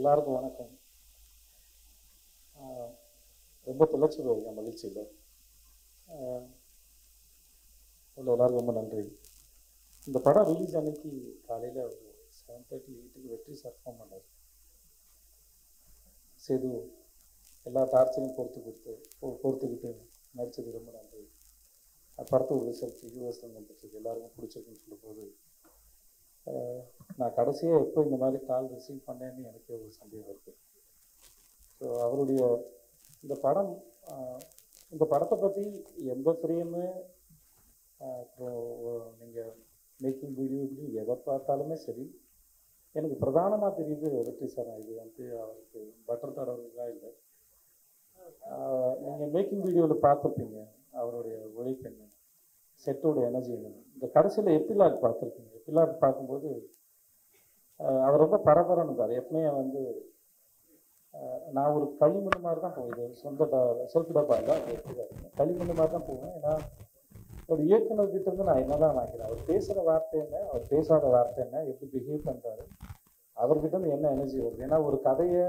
எல்லாருக்கும் வணக்கம் ஆஹ் ரொம்ப தொலைச்சி போயிருக்கேன் மகிழ்ச்சியில் உள்ள எல்லாருக்கும் ரொம்ப நன்றி இந்த படம் ரிலீஸ் அன்னைக்கு காலையில் ஒரு செவன் தேர்ட்டி எயிட்டுக்கு வெற்றி சார் ஃபோன் பண்ணார் சேது எல்லா டார்ச்சரையும் பொறுத்து கொடுத்து பொ- பொறுத்துக்கிட்டு நடிச்சது ரொம்ப நன்றி அந்த படத்தோட ரிசல்ட் யூஎஸ்ல வந்துட்டு எல்லாருக்கும் பிடிச்சிருக்குன்னு சொல்லும் போது ஆஹ் நான் கடைசியாக எப்போ இந்த மாதிரி கால் ரிசீவ் பண்ணேன்னு எனக்கே ஒரு சந்தேகம் இருக்குது ஸோ அவருடைய இந்த படம் ஆஹ் இந்த படத்தை பற்றி எந்த ஃப்ரேமு அப்புறம் நீங்கள் மேக்கிங் வீடியோ இப்படி எதை பார்த்தாலுமே சரி எனக்கு பிரதானமாக தெரியுது வெற்றி சார் இது வந்து அவருக்கு பட்டர் தடவுறதா இல்லை நீங்கள் மேக்கிங் வீடியோவில் பார்த்துருப்பீங்க அவருடைய உழைப்பு என்ன செட்டோட எனர்ஜி என்ன இந்த கடைசியில் எப்பிலாக் பார்த்துருப்பீங்க எப்பிலாக் பார்க்கும்போது ஆஹ் அவர் ரொம்ப பரபரன்னு இருந்தார் எப்பவுமே வந்து ஆஹ் நான் ஒரு களிமண் மாதிரி தான் போவேன் இது சொந்த ட- செல்ஃப் டப்பா இல்லை அது எடுத்துக்காருங்க களிமண் மாதிரி தான் போவேன் ஏன்னா ஒரு இயக்குனர் கிட்ட இருந்து நான் என்னதான் நினைக்கிறேன் அவர் பேசுகிற வார்த்தை என்ன அவர் பேசாத வார்த்தை என்ன எப்படி பிஹேவ் பண்ணுறாரு அவர்கிட்ட இருந்து என்ன எனர்ஜி வருது ஏன்னா ஒரு கதையை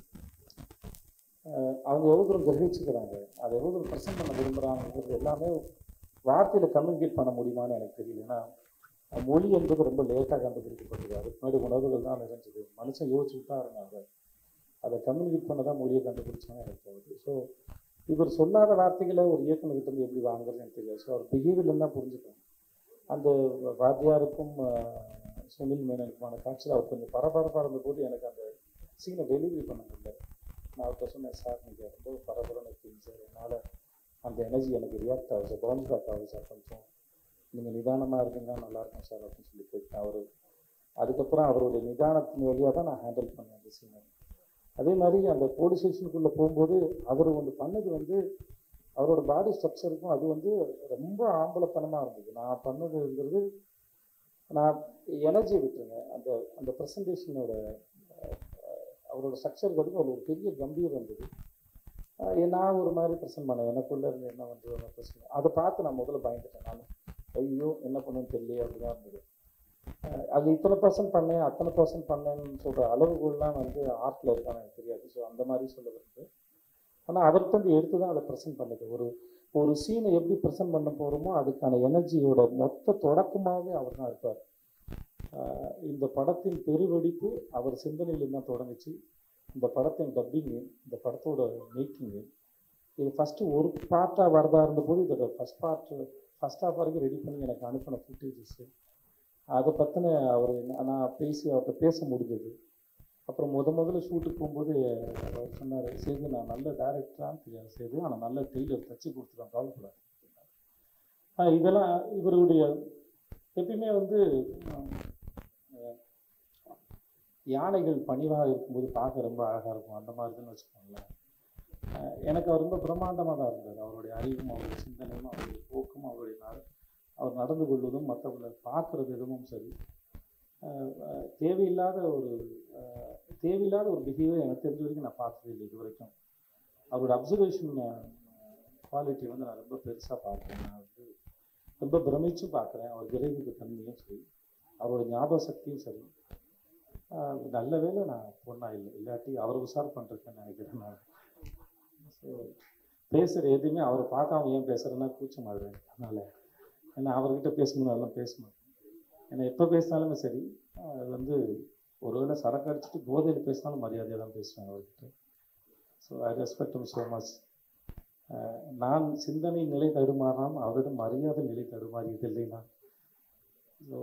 ஆஹ் அவங்க எவ்வளோ தூரம் கிரகிச்சுக்கிறாங்க அதை எவ்வளோ தூரம் ப்ரெசென்ட் பண்ண விரும்புகிறாங்கிறது எல்லாமே வார்த்தையில் கம்யூனிகேட் பண்ண முடியுமான்னு எனக்கு தெரியல ஏன்னா மொழி என்பது ரொம்ப லேட்டாக கண்டுபிடிக்கப்பட்டது அதுக்கு முன்னாடி உணர்வுகள் தான் நிறைஞ்சது மனுஷன் யோசிச்சுட்டு தான் இருந்தாங்க அதை கம்யூனிகேட் பண்ண தான் மொழியை கண்டுபிடிச்சான்னு எனக்கு தோணுது ஸோ இவர் சொல்லாத வார்த்தைகளை ஒரு இயக்குனர்கிட்ட இருந்து எப்படி வாங்குறதுன்னு எனக்கு தெரியாது ஸோ அவர் பிஹேவியர்ல தான் புரிஞ்சுக்கணும் அந்த வாத்தியாருக்கும் ஆஹ், சுனில் மேனனுக்குமான காட்சியில் அவர் கொஞ்சம் பரபரப்பாக இருந்தபோது எனக்கு அந்த சீனை டெலிவரி பண்ண முடியல நான் அவர்கிட்ட சொன்னேன் சார் நீங்கள் ரொம்ப பரபரன்னு இருக்கீங்க சார் என்னால் அந்த எனர்ஜி எனக்கு ரியாக்ட் ஆகுது சார் பவுன்ஸ் பேக் ஆகுது சார் கொஞ்சம் நீங்கள் நிதானமாக இருந்தீங்கன்னா நல்லா இருக்கும் சார் அப்படின்னு சொல்லி கேட்டேன் அவர் அதுக்கப்புறம் அவருடைய நிதானத்தின் வழியாக தான் நான் ஹேண்டில் பண்ணேன் அந்த சீனை அதே மாதிரி அந்த போலீஸ் ஸ்டேஷனுக்குள்ளே போகும்போது அவர் வந்து பண்ணது வந்து அவரோட பாடி ஸ்ட்ரக்சருக்கும் அது வந்து ரொம்ப ஆம்பளத்தனமாக இருந்தது நான் பண்ணதுங்கிறது நான் எனர்ஜி விட்டுருங்க அந்த அந்த ப்ரெசன்டேஷனோட அவரோட ஸ்ட்ரக்சருக்கு அது ஒரு பெரிய கம்பீரம் இருந்தது அஹ் நான் ஒரு மாதிரி ப்ரெசென்ட் பண்ணேன் எனக்குள்ளே இருந்து என்ன வந்து ப்ரெசென்ட் அதை பார்த்து நான் முதல்ல பயந்துட்டேன் நான் ஐயோ என்ன பண்ணுன்னு தெரியலையே அப்படிதான் இருந்தது அஹ் அது இத்தனை பர்சன்ட் பண்ணேன் அத்தனை பர்சன்ட் பண்ணேன்னு சொல்கிற அளவுகள்லாம் வந்து ஆர்ட்டில் இருக்கான்னு எனக்கு தெரியாது ஸோ அந்த மாதிரி சொல்ல வருது ஆனால் அவர்கிட்ட இருந்து எடுத்து தான் அதை ப்ரெசென்ட் பண்ணுது ஒரு ஒரு சீனை எப்படி ப்ரெசென்ட் பண்ண போகிறோமோ அதுக்கான எனர்ஜியோட மொத்த தொடக்கமாகவே அவர் தான் இருப்பார் ஆஹ் இந்த படத்தின் பெருவெடிப்பு அவர் சிந்தனையிலிருந்து தான் தொடங்குச்சு இந்த படத்தின் டப்பிங்கு இந்த படத்தோட மேக்கிங்கு இது ஃபஸ்ட்டு ஒரு பார்ட்டாக வரதா இருந்தபோது இதோட ஃபஸ்ட் பார்ட் ஃபஸ்ட் ஹாஃப் வரைக்கும் ரெடி பண்ணி எனக்கு அனுப்பின ஃபுட்டேஜஸ்ஸு அதை பற்றின அவர் என்ன- நான் பேசி அவர்கிட்ட பேச முடிஞ்சது அப்புறம் முத முதல்ல ஷூட்டுக்கு போகும்போது அவர் சொன்னார் சேது நான் நல்ல டேரக்டரான்னு தெரியாது சேது ஆனால் நல்ல டெய்லர் தச்சு கொடுத்துருவேன் கவலைப்படாது ஆஹ் இதெல்லாம் இவருடைய எப்பயுமே வந்து ஆஹ், யானைகள் பணிவாக இருக்கும்போது பார்க்க ரொம்ப அழகாக இருக்கும் அந்த மாதிரி தான் வச்சுக்கோங்களேன் ஆஹ் எனக்கு அவர் ரொம்ப பிரம்மாண்டமாக தான் இருந்தார் அவருடைய அறிவும் அவருடைய சிந்தனையும் அவருடைய போக்கும் அவருடைய நட- அவர் நடந்து கொள்வதும் மற்றவங்களை பார்க்குறது எதுவும் சரி ஆஹ் ஆஹ் தேவையில்லாத ஒரு ஆஹ் தேவையில்லாத ஒரு பிஹேவியர் எனக்கு தெரிஞ்ச வரைக்கும் நான் பார்த்தது இல்லை இது வரைக்கும் அவரோட அப்சர்வேஷன் குவாலிட்டி வந்து நான் ரொம்ப பெருசாக பார்க்குறேன் நான் வந்து ரொம்ப பிரமிச்சும் பார்க்குறேன் அவர் விரைவுக்கு தன்மையும் சரி அவரோட ஞாபக சக்தியும் சரி ஆஹ் நல்ல வேளை நான் பொண்ணா இல்லை இல்லாட்டி அவரை உஷார் பண்ணிருக்கேன்னு நினைக்கிறேன் நான் ஸோ பேசுகிற எதுவுமே அவரை பார்க்காம ஏன் பேசுகிறேன்னா கூச்சமாடுவேன் அதனால் ஏன்னா அவர்கிட்ட பேசணும் அதெல்லாம் பேச மாட்டேன் ஏன்னா எப்போ பேசினாலுமே சரி ஆஹ் அது வந்து ஒருவேளை சரக்கு அடிச்சுட்டு போதையில் பேசினாலும் மரியாதையாக தான் பேசுவேன் அவர்கிட்ட so I respect him so much நான் சிந்தனை நிலை தடுமாறாமல் அவரிடம் மரியாதை நிலை தடுமாறியதில்லை நான் ஸோ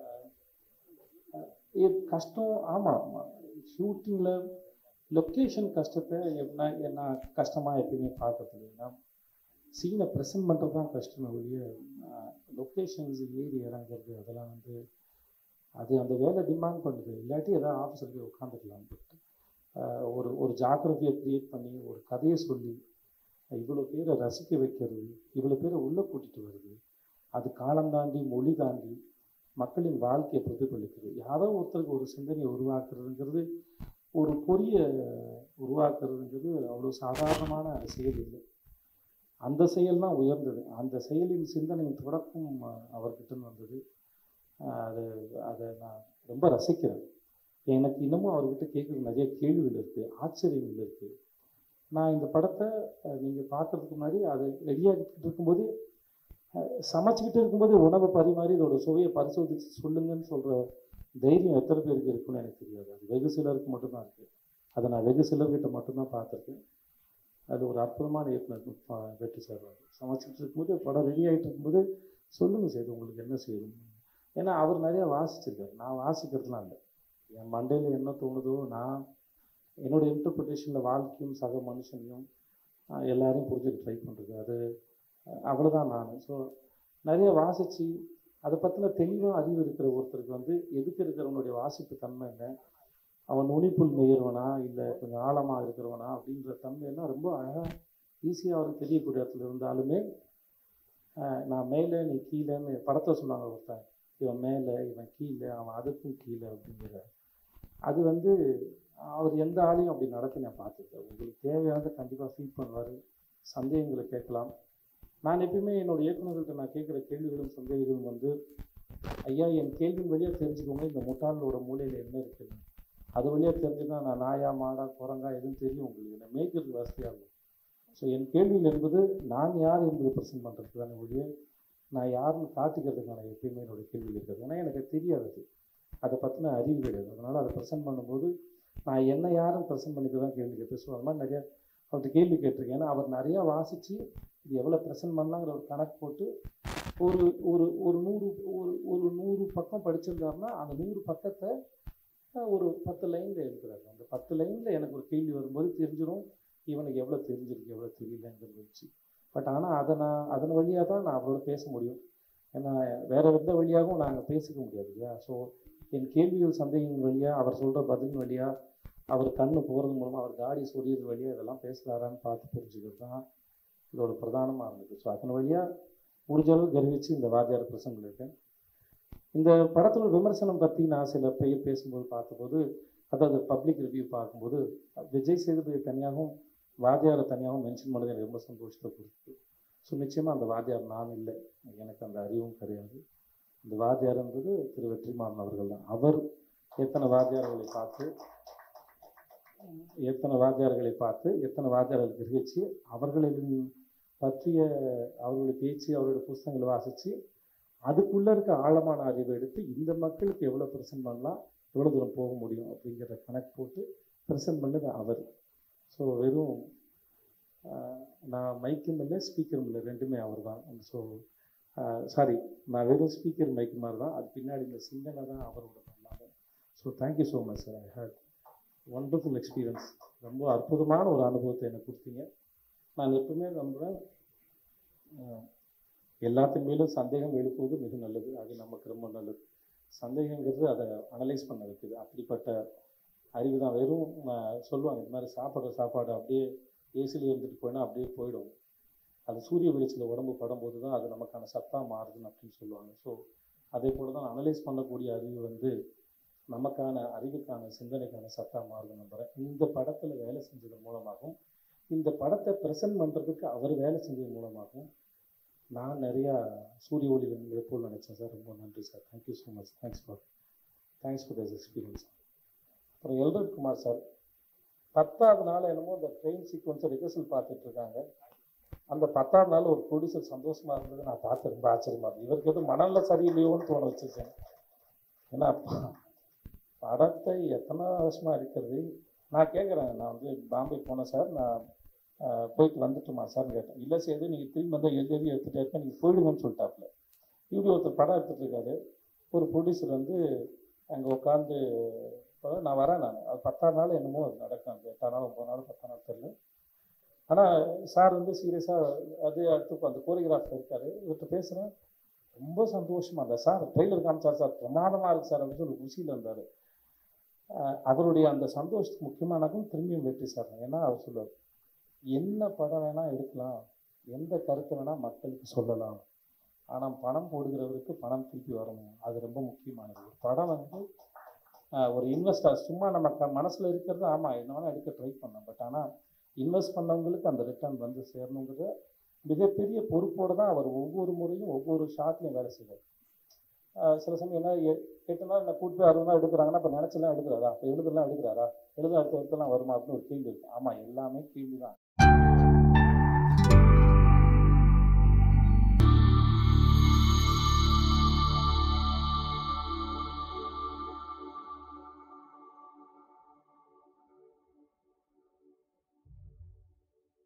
இது கஷ்டம் ஆமாம் ஷூட்டிங்கில் லொக்கேஷன் கஷ்டத்தை எப்படின்னா நான் கஷ்டமாக எப்பயுமே பார்க்கறது ஏன்னா சீனை ப்ரெசென்ட் பண்ணுறது தான் கஷ்டம் ஒழிய லொக்கேஷன்ஸ் ஏறி இறங்குறது அதெல்லாம் வந்து அது அந்த வேலை டிமாண்ட் பண்ணுது இல்லாட்டி ஏதாவது ஆஃபீஸில் போய் உட்காந்துக்கலாம் பட் ஒரு ஒரு ஜாக்கிரதையை க்ரியேட் பண்ணி ஒரு கதையை சொல்லி இவ்வளோ பேரை ரசிக்க வைக்கிறது இவ்வளோ பேரை உள்ளே கூட்டிகிட்டு வருது அது காலம் தாண்டி மொழி தாண்டி மக்களின் வாழ்க்கையை பிரதிபலிக்குது யாரோ ஒருத்தருக்கு ஒரு சிந்தனையை உருவாக்குறதுங்கிறது ஒரு பொரிய உருவாக்குறதுங்கிறது அவ்வளோ சாதாரணமான செயல் இல்லை அந்த செயல் தான் உயர்ந்தது அந்த செயலின் சிந்தனையின் தொடக்கம் அஹ், அவர்கிட்ட இருந்து வந்தது அஹ், அது அதை நான் ரொம்ப ரசிக்கிறேன் எனக்கு இன்னமும் அவர்கிட்ட கேட்குறது நிறைய கேள்விகள் இருக்குது ஆச்சரியங்கள் இருக்குது நான் இந்த படத்தை நீங்கள் பார்க்கறதுக்கு முன்னாடி அது ரெடியாகிட்டு இருக்கும்போது அஹ், சமைச்சுக்கிட்டு இருக்கும்போது உணவை பரிமாறி இதோட சுவையை பரிசோதித்து சொல்லுங்கன்னு சொல்கிற தைரியம் எத்தனை பேருக்கு இருக்குன்னு எனக்கு தெரியாது அது வெகு சிலருக்கு மட்டும்தான் இருக்குது அதை நான் வெகு சிலர்கிட்ட மட்டும்தான் பார்த்துருக்கேன் அது ஒரு அற்புதமான இயக்குனர் ப- வெற்றி சார் அவர் சமைச்சிட்டு இருக்கும்போது படம் ரெடி ஆகிட்டு இருக்கும்போது சொல்லுங்கள் சார் உங்களுக்கு என்ன செய்யணும் ஏன்னா அவர் நிறையா வாசிச்சிருக்காரு நான் வாசிக்கிறதுலாம் இல்லை என் மண்டையில் என்ன தோணுதோ நான் என்னோட இன்டர்பிரிட்டேஷனில் வாழ்க்கையும் சக மனுஷனையும் ஆஹ், எல்லாரையும் புரிஞ்சுக்க ட்ரை பண்ணுறது அது அஹ், அவ்வளவுதான் நான் ஸோ நிறைய வாசித்து அதை பற்றின தெளிவாக அறிவு இருக்கிற ஒருத்தருக்கு வந்து எதுக்கு இருக்கிறவனுடைய வாசிப்பு தன்மை என்ன அவன் நுனிப்புல் நெய்கிறவனா இல்லை கொஞ்சம் ஆழமாக இருக்கிறவனா அப்படின்ற தன்மையெல்லாம் ரொம்ப அழகாக ஈஸியாக அவருக்கு தெரியக்கூடிய இடத்துல இருந்தாலுமே ஆஹ், நான் மேலே நீ கீழேன்னு படத்தை சொல்லுவாங்க ஒருத்தன் இவன் மேலே இவன் கீழே அவன் அதுக்கும் கீழே அப்படிங்கிற அது வந்து அவர் எந்த ஆளையும் அப்படி நடத்தி நான் பார்த்துருக்கேன் உங்களுக்கு தேவையானதை கண்டிப்பாக ஃபீல் பண்ணுவார் சந்தேகங்களை கேட்கலாம் நான் எப்பயுமே என்னோட இயக்குநர்கள்ட்ட நான் கேட்குற கேள்விகளும் சந்தேகங்களும் வந்து ஐயா என் கேள்வியின் வழியாக தெரிஞ்சுக்கோங்க இந்த முட்டாளோட மூலையில் என்ன இருக்குன்னு அது வழியாக தெரிஞ்சுன்னா நான் நாயா மாடா குரங்கா எதுவும் தெரியும் உங்களுக்கு என்னை மேய்க்கிறது வசதியாக இருக்கும் ஸோ என் கேள்வியில் என்பது நான் யார் என்பது ப்ரெசென்ட் பண்ணுறதுக்கு தானே ஒழிய நான் யாருன்னு காட்டிக்கிறதுக்கான எப்பயுமே என்னோட கேள்வியில் இருக்கிறது ஏன்னா எனக்கு தெரியாது அது அதை பற்றின அறிவு கிடையாது அதனால் அதை ப்ரெசென்ட் பண்ணும்போது நான் என்ன யாரும் ப்ரெசென்ட் பண்ணிக்க தான் கேள்வி கேட்பேன் ஸோ அது மாதிரி நிறையா அவர்கிட்ட கேள்வி கேட்டிருக்கேன் ஏன்னா அவர் நிறையா வாசித்து இது எவ்வளோ ப்ரெசென்ட் பண்ணலாங்கிற ஒரு கணக்கு போட்டு ஒரு ஒரு ஒரு நூறு ஒரு ஒரு நூறு பக்கம் படிச்சிருந்தாருன்னா அந்த நூறு பக்கத்தை அஹ், ஒரு பத்து லைனில் எழுதுறாரு அந்த பத்து லைனில் எனக்கு ஒரு கேள்வி வரும்போது தெரிஞ்சிடும் இவனுக்கு எவ்வளோ தெரிஞ்சிருக்கு எவ்வளோ தெரியலங்கிறது வச்சு பட் ஆனால் அதை நான் அதன் வழியாக தான் நான் அவரோட பேச முடியும் ஏன்னா வேற எந்த வழியாகவும் நாங்கள் பேசிக்க முடியாது இல்லையா ஸோ என் கேள்விகள் சந்தேகங்கள் வழியாக அவர் சொல்கிற பதில் வழியாக அவர் கண்ணு போகிறது மூலமாக அவர் காடி சொரியறது வழியாக இதெல்லாம் பேசுகிறாரான்னு பார்த்து புரிஞ்சுக்கிறது தான் இதோட பிரதானமாக இருந்தது ஸோ அதன் வழியாக முடிஞ்ச அளவு கருவிச்சு இந்த வாத்தியார் பிரசங்க இருக்கேன் இந்த படத்தோட விமர்சனம் பற்றி நான் சில பேர் பேசும்போது பார்த்தபோது அதாவது பப்ளிக் ரிவ்யூ பார்க்கும்போது விஜய் சேதுபதி தனியாகவும் வாத்தியாரை தனியாகவும் மென்ஷன் பண்ணது எனக்கு ரொம்ப சந்தோஷத்தை கொடுத்து ஸோ நிச்சயமாக அந்த வாத்தியார் நான் இல்லை எனக்கு அந்த அறிவும் கிடையாது இந்த வாத்தியார்ன்றது திரு வெற்றிமாறன் அவர்கள் தான் அவர் எத்தனை வாத்தியார்களை பார்த்து எத்தனை வாத்தியார்களை பார்த்து எத்தனை வாத்தியார்களை கிரகிச்சு அவர்களின் பற்றிய அவர்களுடைய பேச்சு அவருடைய புஸ்தகங்களை வாசித்து அதுக்குள்ளே இருக்க ஆழமான அறிவை எடுத்து இந்த மக்களுக்கு எவ்வளோ ப்ரெசென்ட் பண்ணலாம் எவ்வளோ தூரம் போக முடியும் அப்படிங்கிற கணக்கு போட்டு ப்ரெசென்ட் பண்ணது அவர் ஸோ வெறும் ஆஹ், நான் மைக்கும் இல்லை ஸ்பீக்கரும் இல்லை ரெண்டுமே அவர் தான் ஸோ சாரி நான் வெறும் ஸ்பீக்கர் மைக் மாதிரி தான் அது பின்னாடி இந்த சிந்தனை தான் அவரோட பண்ணாங்க so thank you so much sir I had wonderful experience ரொம்ப அற்புதமான ஒரு அனுபவத்தை எனக்கு கொடுத்தீங்க நான் எப்பவுமே நம்புகிறேன் ஆஹ், எல்லாத்தின் மேலும் சந்தேகம் எழுப்புவது மிக நல்லது அது நமக்கு ரொம்ப நல்லது சந்தேகங்கிறது அதை அனலைஸ் பண்ண வைக்குது அப்படிப்பட்ட அறிவு தான் வெறும் ஆஹ், சொல்லுவாங்க இந்த மாதிரி சாப்பிட்ற சாப்பாடு அப்படியே ஏசியில் இருந்துட்டு போயினா அப்படியே போயிடும் அது சூரிய வெளிச்சத்தில் உடம்பு படும்போது தான் அது நமக்கான சத்தா மாறுதுன்னு அப்படின்னு சொல்லுவாங்க ஸோ அதே போல் தான் அனலைஸ் பண்ணக்கூடிய அறிவு வந்து நமக்கான அறிவுக்கான சிந்தனைக்கான சத்தா மாறுது நம்புகிறேன் இந்த படத்தில் வேலை செஞ்சது மூலமாகவும் இந்த படத்தை ப்ரெசென்ட் பண்ணுறதுக்கு அவர் வேலை செஞ்சது மூலமாகவும் நான் நிறையா சூரிய ஒளி வெண்ணிலை போல் நினச்சேன் சார் ரொம்ப நன்றி sir thank you so much thanks for thanks for this experience அப்புறம் எல்ரட் குமார் சார் பத்தாவது நாள் என்னமோ இந்த ட்ரெயின் சீக்வன்ஸை ரிஹர்சல் பார்த்துட்டு இருக்காங்க அந்த பத்தாவது நாள் ஒரு ப்ரொடியூசர் சந்தோஷமா இருந்தது நான் பார்த்து ரொம்ப ஆச்சரியமா இருந்தது இவருக்கு எதுவும் மனநில சரியில்லையோன்னு தோண வச்சிருக்கேன் ஏன்னா ப- படத்தை எத்தனை வருஷமா இருக்கிறது நான் கேட்குறேன் நான் வந்து பாம்பே போனேன் சார் நான் ஆஹ், போயிட்டு வந்துட்டுமா சார்னு கேட்டேன் இல்லை சேது நீங்கள் திரும்பி வந்தால் எழுதி எழுதி எடுத்துகிட்டே இருக்கேன் நீங்கள் போயிடுங்கன்னு சொல்லிட்டாப்புல இப்படி ஒருத்தர் படம் எடுத்துட்டு இருக்காரு ஒரு ப்ரொடியூசர் வந்து அங்கே உட்காந்து நான் வரேன் நான் அது பத்தாம் நாள் என்னமோ அது நடக்கும் அந்த எட்டாம் நாள் ஒம்பது நாள் பத்தாம் நாள் தெரியல ஆனால் சார் வந்து சீரியஸாக அது அடுத்து அந்த கோரியோகிராஃபர் இருக்காரு இவர்கிட்ட பேசுகிறேன் ரொம்ப சந்தோஷமா இருந்தார் சார் ட்ரெயிலர் காமிச்சார் சார் பிரமாதமாக இருக்கு சார் அப்படின்னு சொல்லி குஷியில் இருந்தார் அவருடைய அந்த சந்தோஷத்துக்கு முக்கியமானதும் திரும்பியும் வெற்றி சார் ஏன்னா அவர் சொல்லுவார் என்ன படம் வேணால் எடுக்கலாம் எந்த கருத்தை வேணால் மக்களுக்கு சொல்லலாம் ஆனால் பணம் போடுகிறவருக்கு பணம் திருப்பி வரணும் அது ரொம்ப முக்கியமானது ஒரு படம் வந்து ஆஹ், ஒரு இன்வெஸ்டர் சும்மா நம்ம க மனசில் இருக்கிறது ஆமாம் என்ன வேணால் எடுக்க ட்ரை பண்ணோம் பட் ஆனால் இன்வெஸ்ட் பண்ணவங்களுக்கு அந்த ரிட்டர்ன் வந்து சேரணுங்கிறத மிகப்பெரிய பொறுப்போடு தான் அவர் ஒவ்வொரு முறையும் ஒவ்வொரு ஷாட்லையும் வேலை செய்வார் ஆஹ் சில சமயம் என்ன எ- எட்டு நாள் என்ன கூட்டு போய் அறுபது நாள் எடுக்கிறாங்கன்னா இப்போ நினச்செல்லாம் எடுக்கிறாரா இப்போ எழுதலாம் எடுக்கிறாரா எழுத அடுத்த இடத்துலாம் வருமா அப்படின்னு ஒரு கேள்வி இருக்கு ஆமாம் எல்லாமே கேள்வி தான்